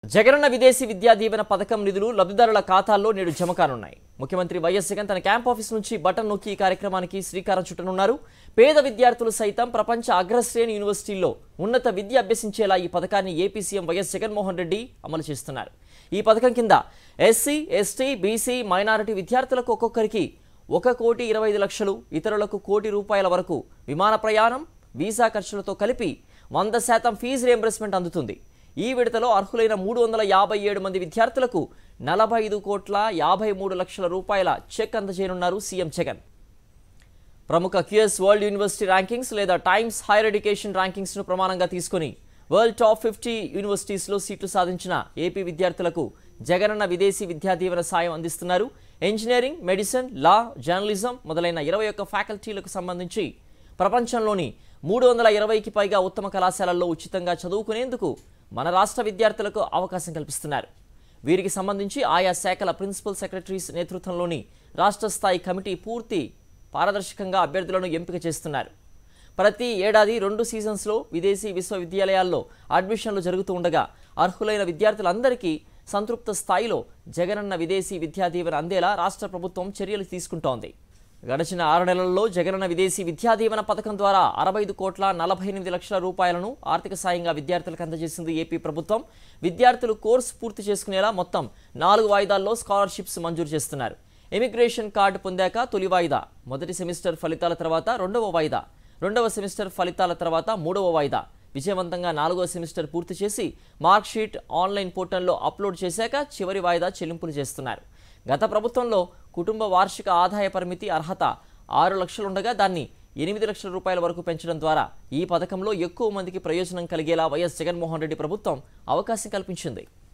జగనన్న విదేశీ విద్యా దీవెన పథకం నిధులు లబ్ధిదారుల ఖాతాల్లో నేడు జమ కానున్నాయి ముఖ్యమంత్రి వైఎస్ జగన్ తన క్యాంప్ ఆఫీస్ నుంచి బటన్ నొక్కి ఈ కార్యక్రమానికి శ్రీకారం చుట్టనున్నారు పేద విద్యార్థులు సైతం ప్రపంచ అగ్రశ్రేణి యూనివర్సిటీల్లో ఉన్నత విద్య అభ్యసించేలా ఈ పథకాన్ని AP CM YS Jaganmohan Reddy అమలు చేస్తున్నారు ఈ పథకం కింద ఎస్సీ ఎస్టీ బీసీ మైనారిటీ విద్యార్థులకు ఒక్కొక్కరికి ఒక కోటి ఇరవై ఐదు లక్షలు ఇతరులకు కోటి రూపాయల వరకు విమాన ప్రయాణం వీసా ఖర్చులతో కలిపి వంద శాతం ఫీజు రియంబర్స్మెంట్ అందుతుంది ఈ విడతలో అర్హులైన మూడు వందల యాభై ఏడు మంది విద్యార్థులకు నలభై ఐదు కోట్ల యాభై మూడు లక్షల రూపాయల చెక్ అందజేయనున్నారు సీఎం జగన్ ప్రముఖ క్యూఎస్ వరల్డ్ యూనివర్సిటీ ర్యాంకింగ్స్ లేదా టైమ్స్ హైయర్ ఎడ్యుకేషన్ ర్యాంకింగ్స్ను ప్రమాణంగా తీసుకొని వరల్డ్ టాప్ ఫిఫ్టీ యూనివర్సిటీస్లో సీట్లు సాధించిన ఏపీ విద్యార్థులకు జగనన్న విదేశీ విద్యా దీవెన సాయం అందిస్తున్నారు ఇంజనీరింగ్ మెడిసిన్ లా జర్నలిజం మొదలైన ఇరవై ఒక్క ఫ్యాకల్టీలకు సంబంధించి ప్రపంచంలోని మూడు వందల ఇరవైకి పైగా ఉత్తమ కళాశాలల్లో ఉచితంగా చదువుకునేందుకు మన రాష్ట్ర విద్యార్థులకు అవకాశం కల్పిస్తున్నారు వీరికి సంబంధించి ఆయా శాఖల ప్రిన్సిపల్ సెక్రటరీస్ నేతృత్వంలోని రాష్ట్ర స్థాయి కమిటీ పూర్తి పారదర్శకంగా అభ్యర్థులను ఎంపిక చేస్తున్నారు ప్రతి ఏడాది రెండు సీజన్స్లో విదేశీ విశ్వవిద్యాలయాల్లో అడ్మిషన్లు జరుగుతూ ఉండగా అర్హులైన విద్యార్థులందరికీ సంతృప్త స్థాయిలో జగనన్న విదేశీ విద్యా దీవెన అందేలా రాష్ట్ర ప్రభుత్వం చర్యలు తీసుకుంటోంది గడిచిన ఆరు నెలల్లో జగనన్న విదేశీ విద్యా దీవెన పథకం ద్వారా అరవై ఐదు కోట్ల నలభై ఎనిమిది లక్షల రూపాయలను ఆర్థిక సాయంగా విద్యార్థులకు అందజేసింది ఏపీ ప్రభుత్వం విద్యార్థులు కోర్సు పూర్తి చేసుకునేలా మొత్తం నాలుగు వాయిదాల్లో స్కాలర్షిప్స్ మంజూరు చేస్తున్నారు ఎమిగ్రేషన్ కార్డు పొందాక తొలి వాయిదా మొదటి సెమిస్టర్ ఫలితాల తర్వాత రెండవ వాయిదా రెండవ సెమిస్టర్ ఫలితాల తర్వాత మూడవ వాయిదా విజయవంతంగా నాలుగవ సెమిస్టర్ పూర్తి చేసి మార్క్ షీట్ ఆన్లైన్ పోర్టల్లో అప్లోడ్ చేశాక చివరి వాయిదా చెల్లింపులు చేస్తున్నారు గత ప్రభుత్వంలో కుటుంబ వార్షిక ఆదాయ పరిమితి అర్హత ఆరు లక్షలుండగా దాన్ని ఎనిమిది లక్షల రూపాయల వరకు పెంచడం ద్వారా ఈ పథకంలో ఎక్కువ మందికి ప్రయోజనం కలిగేలా వైఎస్ జగన్మోహన్ రెడ్డి ప్రభుత్వం అవకాశం కల్పించింది